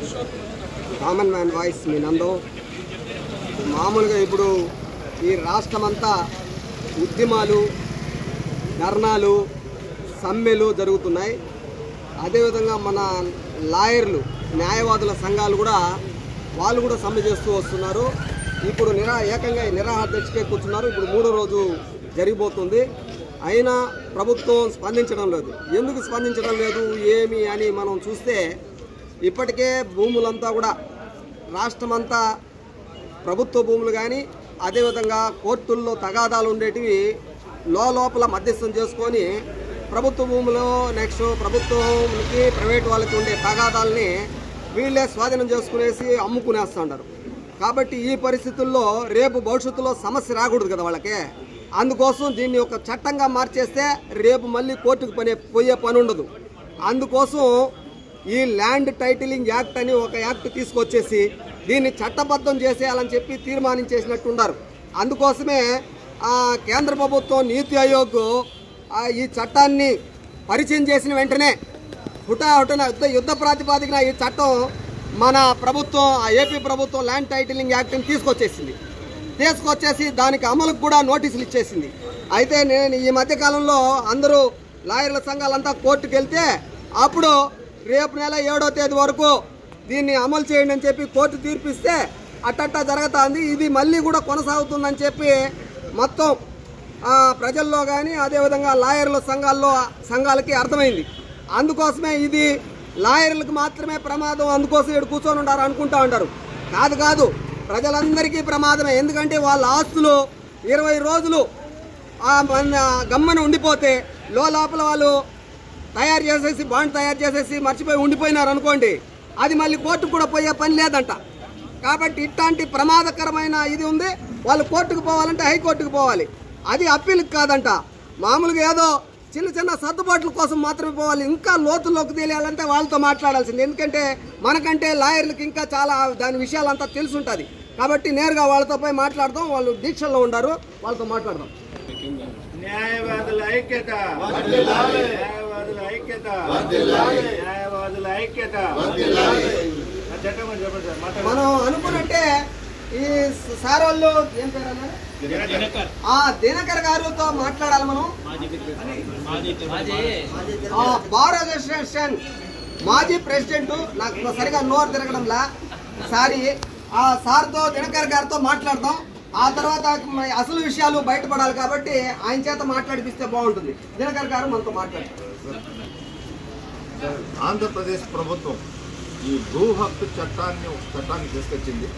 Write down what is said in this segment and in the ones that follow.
Common man voice మీ నందు మామూలుగా ఇప్పుడు ఈ రాష్ట్రమంతా ఉద్యమాలు ధర్నాలు సమ్మెలు జరుగుతున్నాయి అదేవిధంగా మన లాయర్లు న్యాయవాదుల సంఘాలు కూడా వాళ్ళు కూడా సమ్మె చేస్తూ వస్తున్నారు ఇప్పుడు నిరా ఏకంగా నిరాహార దీక్షకే కూర్చున్నారు ఇప్పుడు మూడో రోజు జరిగిపోతుంది అయినా ప్రభుత్వం స్పందించడం లేదు ఎందుకు స్పందించడం లేదు ఏమి అని మనం చూస్తే ఇప్పటికే భూములంతా కూడా రాష్ట్రమంతా ప్రభుత్వ భూములు కానీ అదేవిధంగా కోర్టుల్లో తగాదాలు ఉండేటివి లోపల మధ్యస్థం చేసుకొని ప్రభుత్వ భూములు నెక్స్ట్ ప్రభుత్వంకి ప్రైవేట్ వాళ్ళకి ఉండే తగాదాలని వీళ్ళే స్వాధీనం చేసుకునేసి అమ్ముకునేస్తూ ఉంటారు కాబట్టి ఈ పరిస్థితుల్లో రేపు భవిష్యత్తులో సమస్య రాకూడదు కదా వాళ్ళకి అందుకోసం దీన్ని ఒక చట్టంగా మార్చేస్తే రేపు మళ్ళీ కోర్టుకు పని పోయే పని ఉండదు అందుకోసం ఈ ల్యాండ్ టైటిలింగ్ యాక్ట్ అని ఒక యాక్ట్ తీసుకొచ్చేసి దీన్ని చట్టబద్ధం చేసేయాలని చెప్పి తీర్మానించేసినట్టున్నారు అందుకోసమే ఆ, కేంద్ర ప్రభుత్వం నీతి ఆయోగ్ ఆ, ఈ చట్టాన్ని పరిచయం చేసిన వెంటనే హుటాహుటిన యుద్ధ యుద్ధ ప్రాతిపాదికన ఈ చట్టం మన ప్రభుత్వం ఆ ఏపీ ప్రభుత్వం ల్యాండ్ టైటిలింగ్ యాక్ట్ని తీసుకొచ్చేసింది తీసుకొచ్చేసి దానికి అమలుకు కూడా నోటీసులు ఇచ్చేసింది అయితే నేను ఈ మధ్య కాలంలో అందరూ లాయర్ల సంఘాలంతా కోర్టుకు వెళ్తే అప్పుడు రేపు నెల ఏడో తేదీ వరకు దీన్ని అమలు చేయండి అని చెప్పి కోర్టు తీర్పిస్తే అట్టట్టా జరుగుతుంది ఇది మళ్ళీ కూడా కొనసాగుతుందని చెప్పి మొత్తం ఆ, ప్రజల్లో కానీ అదేవిధంగా లాయర్ల సంఘాల్లో సంఘాలకి అర్థమైంది అందుకోసమే ఇది లాయర్లకు మాత్రమే ప్రమాదం అందుకోసం ఇక్కడ కూర్చొని ఉంటారు అనుకుంటా ఉంటారు కాదు కాదు ప్రజలందరికీ ప్రమాదమే ఎందుకంటే వాళ్ళ ఆస్తులు ఇరవై రోజులు ఆ మన గమ్మన ఉండిపోతే లో లోపల వాళ్ళు తయారు చేసేసి బాండ్ తయారు చేసేసి మర్చిపోయి ఉండిపోయినారు అనుకోండి అది మళ్ళీ కోర్టుకు కూడా పోయే పని లేదంట కాబట్టి ఇట్లాంటి ప్రమాదకరమైన ఇది ఉంది వాళ్ళు కోర్టుకు పోవాలంటే హైకోర్టుకు పోవాలి అది అప్పీల్కి కాదంట మామూలుగా ఏదో చిన్న చిన్న సర్దుబాట్ల కోసం మాత్రమే పోవాలి ఇంకా లోతుల్లోకి తెలియాలంటే వాళ్ళతో మాట్లాడాల్సింది ఎందుకంటే మనకంటే లాయర్లకు ఇంకా చాలా దాని విషయాలంతా తెలుసుంటుంది కాబట్టి నేరుగా వాళ్ళతో పోయి మాట్లాడదాం వాళ్ళు దీక్షల్లో ఉండారు వాళ్ళతో మాట్లాడదాం న్యాయవాదుల ఐక్యత న్యాయవాదుల ఐక్యత న్యాయవాదుల ఐక్యత ఆ చట్టం అని చెప్పండి సార్ మాట్లాడండి. మనం అనుకున్నట్టే ఈ సార్ వాళ్ళు ఏం పేరు అన్నారు ఆ దినకర్ గారితో మాట్లాడాలి మనం ఆ బార్ అసోసియేషన్ మాజీ ప్రెసిడెంట్ నాకు సరిగా నోరు తిరగడంలా సారీ ఆ సార్తో దినకర్ గారితో మాట్లాడదాం ఆ తర్వాత మ- అసలు విషయాలు బయటపడాలి కాబట్టి ఆయన చేత మాట్లాడిపిస్తే బాగుంటుంది దినకర్ గారు మనతో మాట్లాడతారు ఆంధ్రప్రదేశ్ ప్రభుత్వం ఈ భూ హక్కు చట్టాన్ని ఒక చట్టాన్ని తీసుకొచ్చింది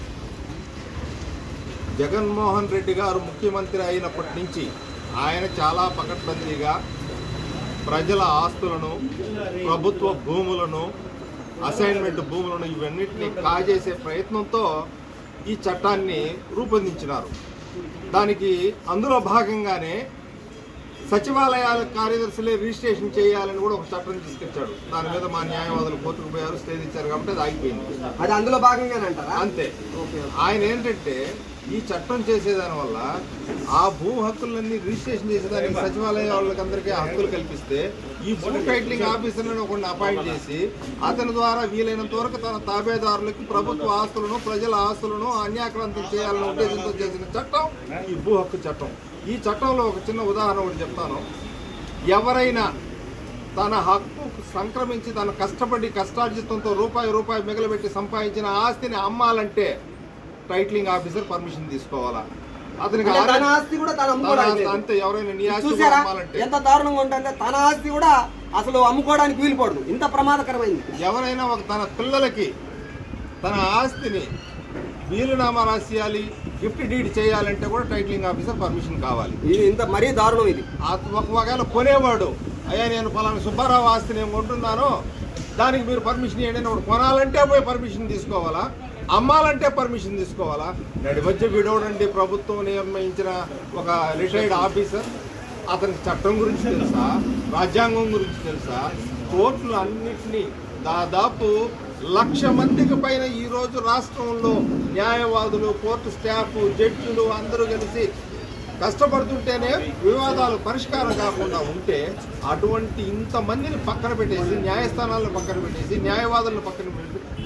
జగన్మోహన్ రెడ్డి గారు ముఖ్యమంత్రి అయినప్పటి నుంచి ఆయన చాలా పకడ్బందీగా ప్రజల ఆస్తులను ప్రభుత్వ భూములను అసైన్మెంట్ భూములను ఇవన్నిటిని కాజేసే ప్రయత్నంతో ఈ చట్టాన్ని రూపొందించినారు దానికి అందులో భాగంగానే సచివాలయాల కార్యదర్శులే రిజిస్ట్రేషన్ చేయాలని కూడా ఒక చట్టం తీసుకొచ్చాడు దాని మీద మా న్యాయవాదులు కోర్టుకు పోయారు స్టే ఇచ్చారు కాబట్టి అది ఆగిపోయింది అది అందులో భాగంగానే అంటారా అంతే ఓకే ఆయన ఏంటంటే ఈ చట్టం చేసేదాని వల్ల ఆ భూ హక్కులన్నీ రిజిస్ట్రేషన్ చేసేదానికి సచివాలయ వాళ్ళకి అందరికీ హక్కులు కల్పిస్తే ఈ భూ టైటిలింగ్ ఆఫీసర్లను ఒకరిని అపాయింట్ చేసి అతని ద్వారా వీలైనంత వరకు తన తాబేదారులకు ప్రభుత్వ ఆస్తులను ప్రజల ఆస్తులను అన్యాక్రాంతం చేయాలనే ఉద్దేశంతో చేసిన చట్టం ఈ భూ హక్కు చట్టం ఈ చట్టంలో ఒక చిన్న ఉదాహరణ ఒకటి చెప్తాను ఎవరైనా తన హక్కు సంక్రమించి తన కష్టపడి కష్టార్జితంతో రూపాయి రూపాయి మిగలబెట్టి సంపాదించిన ఆస్తిని అమ్మాలంటే టైటిలింగ్ ఆఫీసర్ పర్మిషన్ తీసుకోవాలా అతనికి అంటే తన ఆరే- ఆస్తి కూడా తను తన అమ్ముకోవడానికి ఆస్తి లేదు. అంతే ఎవరైనా నీ ఆస్తి కూడా చూసారా అమ్మాలంటే ఎంత దారుణంగా ఉంటుందంటే తన ఆస్తి కూడా అసలు అమ్ముకోవడానికి వీలుపడదు ఇంత ప్రమాదకరమైంది ఎవరైనా ఒక తన పిల్లలకి తన ఆస్తిని వీలునామా రాసియాలి గిఫ్ట్ డీడ్ చేయాలంటే కూడా టైటిలింగ్ ఆఫీసర్ పర్మిషన్ కావాలి ఇది ఇంత మరీ దారుణం ఇది ఆ- ఒక ఒకవేళ కొనేవాడు అయ్యా నేను ఫలానా సుబ్బారావు ఆస్తి నేను కొంటున్నాను దానికి మీరు పర్మిషన్ ఇవ్వండి అని ఒకడు కొనాలంటే పోయి పర్మిషన్ తీసుకోవాలా అమ్మాలంటే పర్మిషన్ తీసుకోవాలా నడి మధ్య విడవడండి ప్రభుత్వం నిర్ణయించిన ఒక రిటైర్డ్ ఆఫీసర్ అతనికి చట్టం గురించి తెలుసా రాజ్యాంగం గురించి తెలుసా కోర్టులు అన్నిటినీ దాదాపు లక్ష మందికి పైన ఈ రోజు రాష్ట్రంలో న్యాయవాదులు కోర్టు స్టాఫ్ జడ్జిలు అందరూ కలిసి కష్టపడుతుంటేనే వివాదాలు పరిష్కారం కాకుండా ఉంటే అటువంటి ఇంతమందిని పక్కన పెట్టేసి న్యాయస్థానాలను పక్కన పెట్టేసి న్యాయవాదులను పక్కన పెట్టి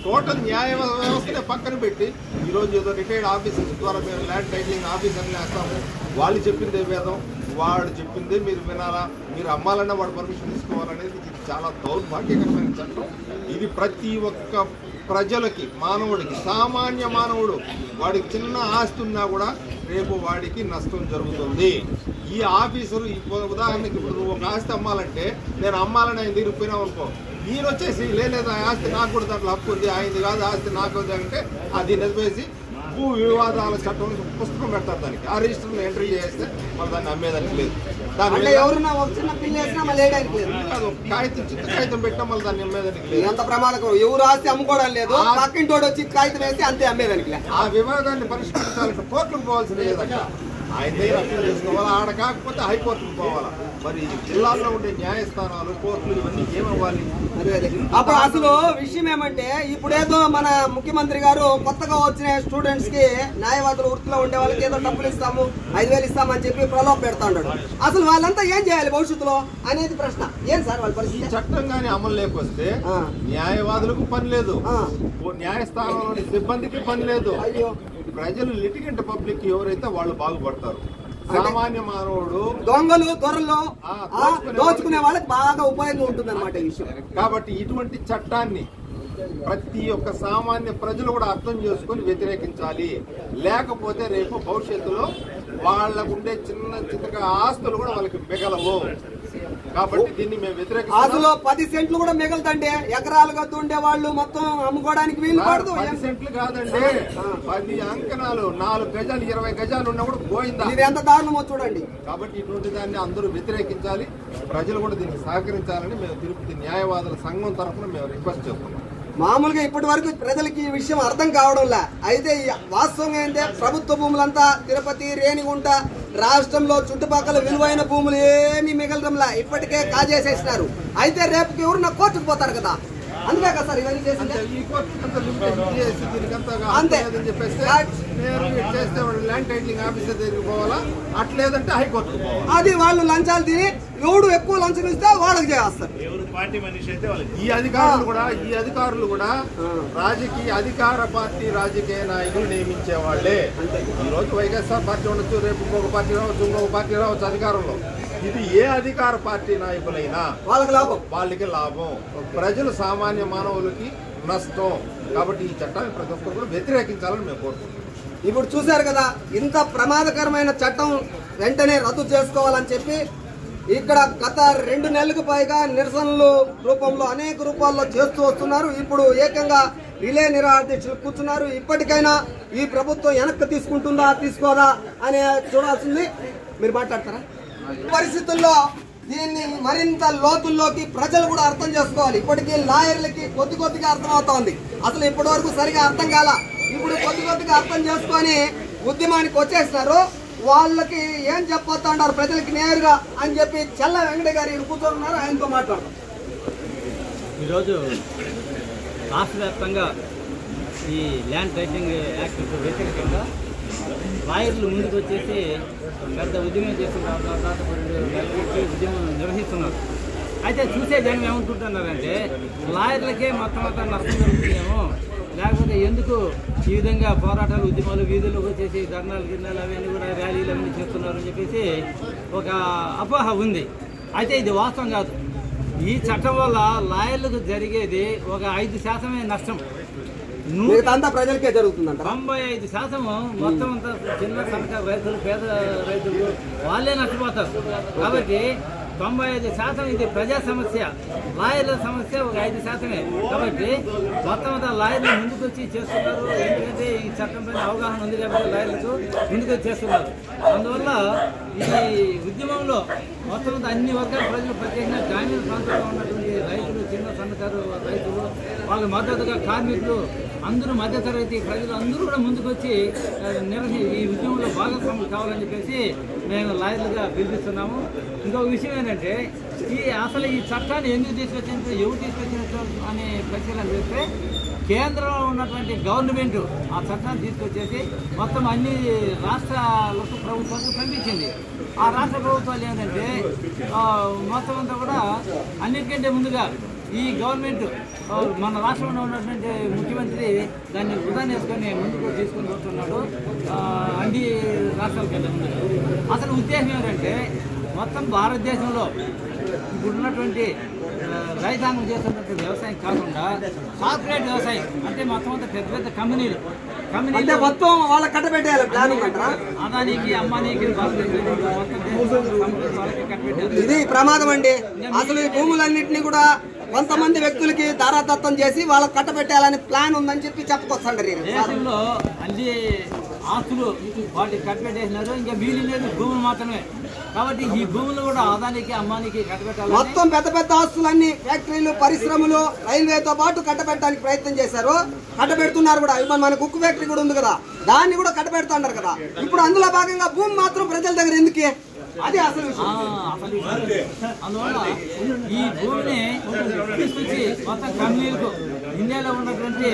టోటల్ న్యాయ వ్యవస్థనే పక్కన పెట్టి ఈరోజు ఏదో రిటైర్డ్ ఆఫీసర్స్ ద్వారా మేము ల్యాండ్ టైటిలింగ్ ఆఫీసర్ని వేస్తాము వాళ్ళు చెప్పిందే వేదం వాడు చెప్పిందే మీరు వినాలా మీరు అమ్మాలన్నా వాడు పర్మిషన్ తీసుకోవాలనేది ఇది చాలా దౌర్భాగ్యకరమైన చట్టం ఇది ప్రతి ఒక్క ప్రజలకి మానవుడికి సామాన్య మానవుడు వాడికి చిన్న ఆస్తి ఉన్నా కూడా రేపు వాడికి నష్టం జరుగుతుంది ఈ ఆఫీసరు ఈ ఉ- ఉదాహరణకి ఇప్పుడు నువ్వు ఒక ఆస్తి అమ్మాలంటే నేను అమ్మాలని ఆయన దగ్గరికి పోయినావు అనుకో ఈయన వచ్చేసి లేదు ఆ ఆస్తి నాకు కూడా దాంట్లో హక్కు ఉంది ఆయనది కాదు ఆస్తి నాకు ఉంది అంటే అది నిలిపేసి భూ వివాదాల చట్టం పుస్తకం పెడతారు దానికి ఆ రిజిస్టర్లో ఎంట్రీ చేస్తే మరి దాన్ని అమ్మేదానికి లేదు దాని అంటే మీద ఎవరున్నా ఒక చిన్న పిల్లి వేసినా మళ్ళీ వేయడానికి లేదు కాదు, ఒక కాగితం చిన్న కాగితం పెట్టాం మళ్ళీ దాన్ని అమ్మేదానికి లేదు ఎంత ప్రమాదకరం ఎవరు ఆస్తి అమ్ముకోవడం లేదు ఆ- పక్కింటోడు వచ్చి కాగితం వేసి అంతే అమ్మేదానికి లే. ఆ వివాదాన్ని పరిష్కరించాలంటే కోర్టుకు పోవాల్సిన లేదక్క ఆయన దగ్గర అప్పీల్ చేసుకోవాలా ఆడ కాకపోతే హైకోర్టుకు పోవాలా మరి జిల్లాల్లో ఉండే న్యాయస్థానాలు కోర్టులు ఇవన్నీ ఏమవ్వాలి అదే అదే అప్పుడు అసలు విషయం ఏమంటే ఇప్పుడేదో మన ముఖ్యమంత్రి గారు కొత్తగా వచ్చిన స్టూడెంట్స్ కి న్యాయవాదులు వృత్తిలో ఉండే వాళ్ళకి ఏదో డబ్బులు ఇస్తాము ఐదు వేలు ఇస్తామని చెప్పి ప్రలోభ పెడతా ఉన్నాడు అసలు వాళ్ళంతా ఏం చేయాలి భవిష్యత్తులో అనేది ప్రశ్న ఏం సార్ వాళ్ళ ఈ పరిస్థితి చట్టం కానీ అమలు లేకొస్తే ఆ. న్యాయవాదులకు పని లేదు ఆ. ఓ న్యాయస్థానంలోని సిబ్బందికి పని లేదు అయ్యో ప్రజలు లిటిగెంట్ పబ్లిక్ ఎవరైతే వాళ్ళు బాగుపడతారు సామాన్య మానవుడు దొంగలు దొరలు ఆ, ఆ, దోచుకునే దోచుకునే వాళ్ళకి బాగా ఉపయోగం ఉంటుంది ఈ విషయం కాబట్టి ఇటువంటి చట్టాన్ని ప్రతి ఒక్క సామాన్య ప్రజలు కూడా అర్థం చేసుకొని వ్యతిరేకించాలి లేకపోతే రేపు భవిష్యత్తులో వాళ్ళకు ఉండే చిన్న చిన్నగా ఆస్తులు కూడా వాళ్ళకి మిగలవు కాబట్టి దీన్ని మేము అసలు వ్యతిరేకిస్తాం పది సెంట్లు కూడా మిగులుతంటే ఎకరాలు గద్దు ఉండే వాళ్ళు మొత్తం అమ్ముకోవడానికి వీలు పడదు పది సెంట్లు కాదండి పది అంకణాలు నాలుగు గజాలు ఇరవై గజాలు ఉన్నా కూడా పోయిందా ఇది ఎంత దారుణమో చూడండి కాబట్టి ఇటువంటి దాన్ని అందరూ వ్యతిరేకించాలి ప్రజలు కూడా దీనికి సహకరించాలని మేము తిరుపతి న్యాయవాదుల సంఘం తరఫున మేము రిక్వెస్ట్ చేస్తున్నాం మామూలుగా ఇప్పటి వరకు ప్రజలకి ఈ విషయం అర్థం కావడంలా అయితే ఈ వాస్తవంగా ఏంటంటే ప్రభుత్వ భూములంతా తిరుపతి రేణిగుంట రాష్ట్రంలో చుట్టుపక్కల విలువైన భూములు ఏమీ మిగలడంలా ఇప్పటికే కాజేసేసినారు అయితే రేపుకి ఎవరు నా కోర్టుకు పోతారు కదా అందుకే కదా సార్ ఇవన్నీ చేసింది అంటే ఈ కోర్టు అంతా లిమిటేషన్ చేసి దీనికంతా అంతే. అని చెప్పేస్తే Right. నేను ఇది చేస్తే వాడు ల్యాండ్ టైటిలింగ్ ఆఫీసర్ దగ్గరికి పోవాలా అట్లేదంటే హైకోర్టుకు పోవాలా అది వాళ్ళు లంచాలు తిని ఎవడు ఎక్కువ లంచం ఇస్తే వాళ్ళకి చేస్తారు ఎవరు పార్టీ మనిషి అయితే వాళ్ళకి ఈ అధికారులు కూడా ఈ అధికారులు కూడా రాజకీయ అధికార పార్టీ రాజకీయ నాయకులు నియమించే వాళ్ళే ఈ రోజు వైఎస్ఆర్ పార్టీ ఉండొచ్చు రేపు ఇంకొక పార్టీ రావచ్చు ఇంకొక పార్టీ రావచ్చు అధికారంలో ఇది ఏ అధికార పార్టీ నాయకులైనా వాళ్ళకి లాభం వాళ్ళకి లాభం ప్రజలు సామాన్య మానవులకి నష్టం కాబట్టి ఈ చట్టాన్ని ప్రతి ఒక్కరు కూడా వ్యతిరేకించాలని మేము కోరుకుంటున్నాం ఇప్పుడు చూశారు కదా ఇంత ప్రమాదకరమైన చట్టం వెంటనే రద్దు చేసుకోవాలని చెప్పి ఇక్కడ గత రెండు నెలలకు పైగా నిరసనలు రూపంలో అనేక రూపాల్లో చేస్తూ వస్తున్నారు ఇప్పుడు ఏకంగా రిలే నిరాధ్యక్షులు కూర్చున్నారు ఇప్పటికైనా ఈ ప్రభుత్వం వెనక్కి తీసుకుంటుందా తీసుకోదా అనే చూడాల్సింది మీరు మాట్లాడతారా పరిస్థితుల్లో దీన్ని మరింత లోతుల్లోకి ప్రజలు కూడా అర్థం చేసుకోవాలి ఇప్పటికీ లాయర్లకి కొద్ది కొద్దిగా అర్థం అవుతోంది అసలు ఇప్పటి వరకు సరిగా అర్థం కాల ఇప్పుడు కొద్ది కొద్దిగా అర్థం చేసుకొని ఉద్యమానికి వచ్చేసినారు వాళ్ళకి ఏం చెప్పొస్తా ఉన్నారు ప్రజలకి నేరుగా అని చెప్పి చెల్ల వెంకట గారు ఇక్కడ కూర్చొని ఉన్నారు ఆయనతో మాట్లాడదాం ఈరోజు రాష్ట్ర వ్యాప్తంగా ఈ ల్యాండ్ టైటింగ్ యాక్ట్ వ్యతిరేకంగా లాయర్లు ముందుకు వచ్చేసి పెద్ద ఉద్యమం చేస్తున్నారు దాదాపు రెండు నెలల నుంచి ఉద్యమం నిర్వహిస్తున్నారు అయితే చూసే జనం ఏమనుకుంటున్నారంటే లాయర్లకే మొత్తం అంతా నష్టం జరుగుతుందేమో లేకపోతే ఎందుకు ఈ విధంగా పోరాటాలు ఉద్యమాలు వీధుల్లోకి వచ్చేసి ధర్నాలు గిర్నాలు అవన్నీ కూడా ర్యాలీలు అవన్నీ చేస్తున్నారు అని చెప్పేసి ఒక అపోహ ఉంది అయితే ఇది వాస్తవం కాదు ఈ చట్టం వల్ల లాయర్లకు జరిగేది ఒక ఐదు శాతమే నష్టం నూ- మిగతా అంతా ప్రజలకే జరుగుతుందంట తొంభై ఐదు శాతం మొత్తం అంతా చిన్న సన్నకారు రైతులు పేద రైతులు వాళ్ళే నష్టపోతారు కాబట్టి తొంభై ఐదు శాతం ఇది ప్రజా సమస్య లాయర్ల సమస్య ఒక ఐదు శాతమే కాబట్టి మొత్తం అంతా లాయర్లు ముందుకు వచ్చి చేస్తున్నారు ఎందుకంటే ఈ చట్టం పైన అవగాహన ఉంది కాబట్టి లాయర్లకు ముందుకు వచ్చి చేస్తున్నారు అందువల్ల ఈ ఉద్యమంలో మొత్తం అంతా అన్ని వర్గాల ప్రజలు ప్రత్యేకంగా గ్రామీణ ప్రాంతాల్లో ఉన్నటువంటి రైతులు చిన్న సన్నకారు రైతులు వాళ్ళ మద్దతుగా కార్మికులు అందరూ మధ్యతరగతి ప్రజలు అందరూ కూడా ముందుకు వచ్చి ఆ, నిర్వహి ఈ ఉద్యమంలో భాగస్వాములు కావాలని చెప్పేసి మేము లాయర్లుగా పిలిపిస్తున్నాము ఇంకొక విషయం ఏంటంటే ఈ అసలు ఈ చట్టాన్ని ఎందుకు తీసుకొచ్చినట్టు ఎవరు తీసుకొచ్చినట్టు అనే పరిశీలన చేస్తే కేంద్రంలో ఉన్నటువంటి గవర్నమెంట్ ఆ చట్టాన్ని తీసుకొచ్చేసి మొత్తం అన్ని రాష్ట్రాలకు ప్రభుత్వాలకు పంపించింది ఆ రాష్ట్ర ప్రభుత్వాలు ఏంటంటే ఆ, మొత్తం అంతా కూడా అన్నిటికంటే ముందుగా ఈ గవర్నమెంట్ ఆ, మన రాష్ట్రంలో ఉన్నటువంటి ముఖ్యమంత్రి దాన్ని వృధా చేసుకొని ముందుకు తీసుకొని వస్తున్నాడు ఆ, అన్ని రాష్ట్రాలకు వెళ్ళి అసలు ఉద్దేశం ఏంటంటే మొత్తం భారతదేశంలో ఇప్పుడు ఉన్నటువంటి ఆ, రైతాంగం చేస్తున్నటువంటి వ్యవసాయం కాకుండా కార్పొరేట్ వ్యవసాయం అంటే మొత్తం అంతా పెద్ద పెద్ద కంపెనీలు అంటే కంపెనీలు మొత్తం వాళ్ళకి కట్టబెట్టేయాలి ప్లాన్ ఉందంటారా అదానికి అమ్మానికి భారతదేశంలో మొత్తం దేశంలో కంపెనీలు వాళ్ళకి కట్టబెట్టారు ఇది ప్రమాదం అండి అసలు ఈ భూములన్నింటినీ కూడా కొంతమంది వ్యక్తులకి దారాదత్తం చేసి వాళ్ళకి కట్టబెట్టాలని ప్లాన్ ఉందని చెప్పి చెప్పుకొస్తాండ్రు ఈయన. దేశంలో అన్ని ఆస్తులు వాటికి కట్టబెట్టేసినారు ఇంకా మిగిలినది భూములు మాత్రమే కాబట్టి ఈ భూములు కూడా ఆదానికి అమ్మానికి కట్టబెట్టాలని మొత్తం పెద్ద పెద్ద ఆస్తులన్నీ ఫ్యాక్టరీలు పరిశ్రమలు రైల్వేతో పాటు కట్టబెట్టడానికి ప్రయత్నం చేశారు కట్టబెడుతున్నారు కూడా ఇప్పుడు మన కుక్కు ఫ్యాక్టరీ కూడా ఉంది కదా దాన్ని కూడా కట్టబెడుతున్నారు కదా ఇప్పుడు అందులో భాగంగా భూమి మాత్రం ప్రజల దగ్గర ఎందుకే అది అసలు ఆ, విషయం అసలు అందువల్ల ఈ భూమిని తీసుకొచ్చి మొత్తం కంపెనీలకు ఇండియాలో ఉన్నటువంటి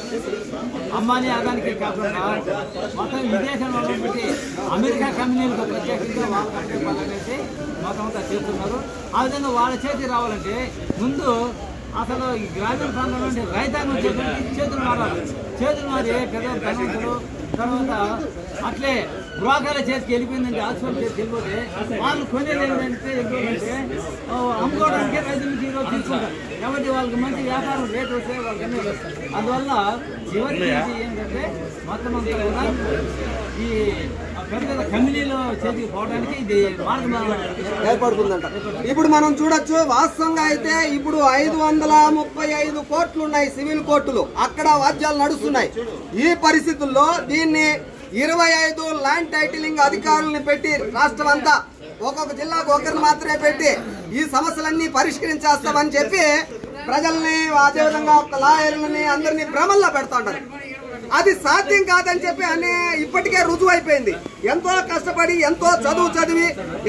అమ్మాని ఆదానికి కాకుండా మొత్తం విదేశంలో ఉన్నటువంటి అమెరికా కంపెనీలకు ప్రత్యేకంగా వాళ్ళ కంపెనీ పనులనేసి మొత్తం అంతా చేస్తున్నారు ఆ విధంగా వాళ్ళ చేతి రావాలంటే ముందు అసలు ఈ గ్రామీణ ప్రాంతంలో ఉండే రైతాంగం చేతులకి చేతులు మారాలి చేతులు మారి పెద్ద ధనవంతులు తర్వాత అట్లే బ్రోకర్ల చేతికి వెళ్ళిపోయిందంటే హాస్పిటల్ చేతికి వెళ్ళిపోతే వాళ్ళు కొనేది ఏంటంటే ఏంటంటే ఆ, అమ్ముకోవడానికి రైతు నుంచి ఈరోజు తీసుకుంటారు కాబట్టి వాళ్ళకి మంచి వ్యాపారం రేటు వస్తే వాళ్ళకి అన్నీ వస్తాయి అందువల్ల చివరికి ఇది ఏంటంటే మొత్తం అంతా కూడా ఈ పెద్ద పెద్ద కంపెనీలో చేతికి పోవడానికి ఇది మార్గం ఏర్పడుతుందంట ఇప్పుడు మనం చూడొచ్చు వాస్తవంగా అయితే ఇప్పుడు ఐదు వందల ముప్పై ఐదు కోట్లు ఉన్నాయి సివిల్ కోర్టులు అక్కడ వాద్యాలు నడుస్తున్నాయి ఈ పరిస్థితుల్లో దీన్ని ఇరవై ఐదు ల్యాండ్ టైటిలింగ్ అధికారులను పెట్టి రాష్ట్రం అంతా ఒక్కొక్క జిల్లాకు ఒకరిని మాత్రమే పెట్టి ఈ సమస్యలన్నీ పరిష్కరించేస్తామని చెప్పి ప్రజల్ని అదేవిధంగా లాయర్లని అందరినీ భ్రమల్లో పెడతా ఉంటారు అది సాధ్యం కాదని చెప్పి అనే ఇప్పటికే రుజువు అయిపోయింది ఎంతో కష్టపడి ఎంతో చదువు చదివి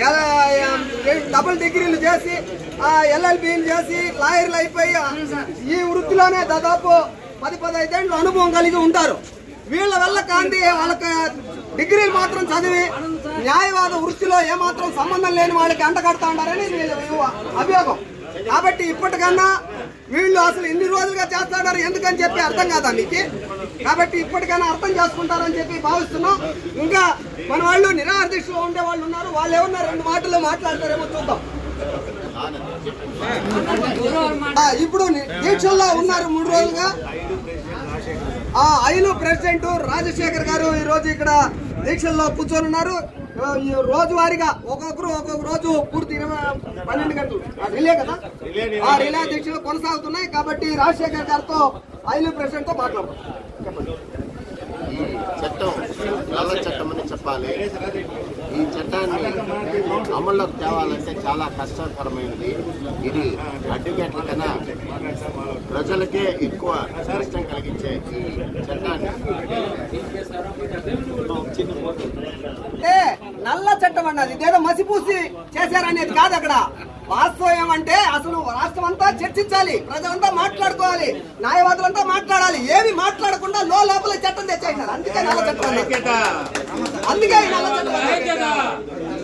ఎల- డబుల్ డిగ్రీలు చేసి ఎల్ఎల్బీలు చేసి లాయర్లు అయిపోయి ఈ వృత్తిలోనే దాదాపు పది పదైదేళ్ళు అనుభవం కలిగి ఉంటారు వీళ్ళ వల్ల కాంతి వాళ్ళకి డిగ్రీలు మాత్రం చదివి న్యాయవాద వృత్తిలో ఏమాత్రం సంబంధం లేని వాళ్ళకి అంటగడతా ఉంటారని వీళ్ళ అభియోగం కాబట్టి ఇప్పటికన్నా వీళ్ళు అసలు ఎన్ని రోజులుగా చేస్తాడారు ఎందుకని చెప్పి అర్థం కాదా మీకు కాబట్టి ఇప్పటికైనా అర్థం చేసుకుంటారని చెప్పి భావిస్తున్నాం ఇంకా మన వాళ్ళు నిరాహార దీక్షలో ఉండే వాళ్ళు ఉన్నారు వాళ్ళు ఏమన్నా రెండు మాటలు మాట్లాడతారేమో చూద్దాం ఆ, ఇప్పుడు ని- దీక్షల్లో ఉన్నారు మూడు రోజులుగా ఆ ఐలు ప్రెసిడెంట్ రాజశేఖర్ గారు ఈ రోజు ఇక్కడ దీక్షల్లో కూర్చొని ఉన్నారు ఆ, ఈ రోజువారీగా ఒక్కొక్కరు ఒక్కొక్క రోజు పూర్తి ఇరవై పన్నెండు గంటలు ఆ, రిలే కదా ఆ రిలే దీక్షలు కొనసాగుతున్నాయి కాబట్టి రాజశేఖర్ గారితో ఐలు ప్రెసిడెంట్ తో మాట్లాడతాం చెప్పండి ఈ చట్టం నల్ల చట్టం అని చెప్పాలి ఈ చట్టాన్ని అమల్లోకి తేవాలంటే చాలా కష్టతరమైనది ఇది అడ్వకేట్ల కన్నా ప్రజలకే ఎక్కువ నష్టం కలిగించే ఈ చట్టాన్ని అంటే నల్ల చట్టం అన్నది ఇదేదో మసిపూసి చేశారనేది కాదు అక్కడ వాస్తవం ఏమంటే అసలు రాష్ట్రం అంతా చర్చించాలి ప్రజలంతా మాట్లాడుకోవాలి న్యాయవాదులంతా మాట్లాడాలి ఏమి మాట్లాడకుండా లో లోపల చట్టం తెచ్చేసినారు అందుకే నల్ల చట్టం అన్నది. అందుకే ఈ నల్ల చట్టం అన్నది.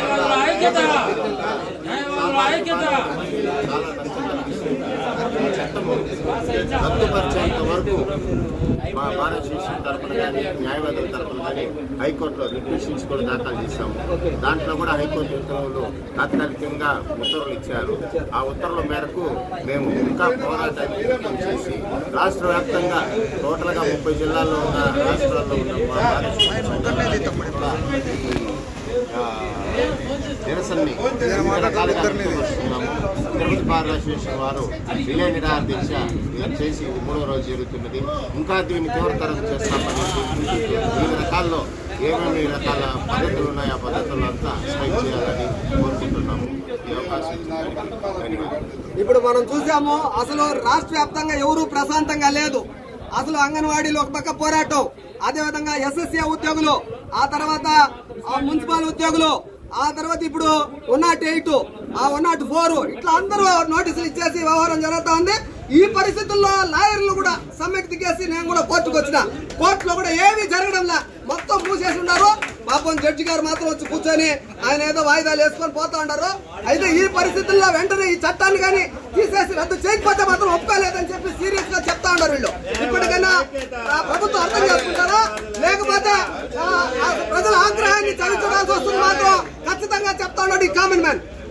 చాలా నష్టకరం ఈ చట్టము రద్దుపరిచేంత వరకు మా భారత శిక్షణ తరపున కానీ న్యాయవాదుల తరపున కానీ హైకోర్టులో రిక్వెషన్స్ కూడా దాఖలు చేశాము దాంట్లో కూడా హైకోర్టు ఉత్తర్వులు తాత్కాలికంగా ఉత్తర్వులు ఇచ్చారు ఆ ఉత్తర్వుల మేరకు మేము ఇంకా పోరాటాన్ని ఉధృతం చేసి రాష్ట్ర వ్యాప్తంగా టోటల్గా ముప్పై జిల్లాల్లో ఉన్న రాష్ట్రాల్లో ఉన్న మా భారత శిక్షణ కూడా ఈ ఆ, నిరసనని వివిధ రకాలుగా వ్యక్తపరుస్తున్నాము. తిరుపతి బార్ అసోసియేషన్ వారు విలయ నిరాహార దీక్ష చేసి ఇది మూడో రోజు జరుగుతున్నది ఇంకా దీన్ని తీవ్రతరం చేస్తామని వివిధ రకాల్లో ఏమేమి రకాల పద్ధతులు ఉన్నాయో ఆ పద్ధతుల్లో అంతా స్ట్రైక్ చేయాలని కోరుకుంటున్నాము ఈ అవకాశం ఇచ్చినందుకు ధన్యవాదాలు ఇప్పుడు మనం చూసాము అసలు రాష్ట్ర వ్యాప్తంగా ఎవరు ప్రశాంతంగా లేదు అసలు అంగన్వాడీలు ఒక పక్క పోరాటం అదే విధంగా ఎస్ఎస్సీ ఉద్యోగులు ఆ తర్వాత ఆ మున్సిపల్ ఉద్యోగులు ఆ తర్వాత ఇప్పుడు వన్ నాట్ ఎయిట్ ఆ వన్ నాట్ ఫోర్ ఇట్లా అందరూ నోటీసులు ఇచ్చేసి వ్యవహారం జరుగుతా ఉంది ఈ పరిస్థితుల్లో లాయర్లు కూడా సమ్మెకు దిగేసి నేను కూడా కోర్టుకు వచ్చిన కోర్టులో కూడా ఏమీ జరగడం లే మొత్తం మూసేసి ఉన్నారు పాపం జడ్జి గారు మాత్రం వచ్చి కూర్చొని ఆయన ఏదో వాయిదాలు వేసుకొని పోతా ఉంటారు అయితే ఈ పరిస్థితుల్లో వెంటనే ఈ చట్టాన్ని కానీ తీసేసి రద్దు చేయకపోతే మాత్రం ఒప్పుకోలేదని చెప్పి సీరియస్ గా చెప్తా ఉన్నారు వీళ్ళు ఇప్పటికైనా ఆ ప్రభుత్వం అర్థం చేసుకుంటారా లేకపోతే ఆ, ఆ ప్రజల ఆగ్రహాన్ని చవి చూడాల్సి వస్తుంది మాత్రం ఖచ్చితంగా చెప్తా ఉన్నాడు ఈ కామన్ మ్యాన్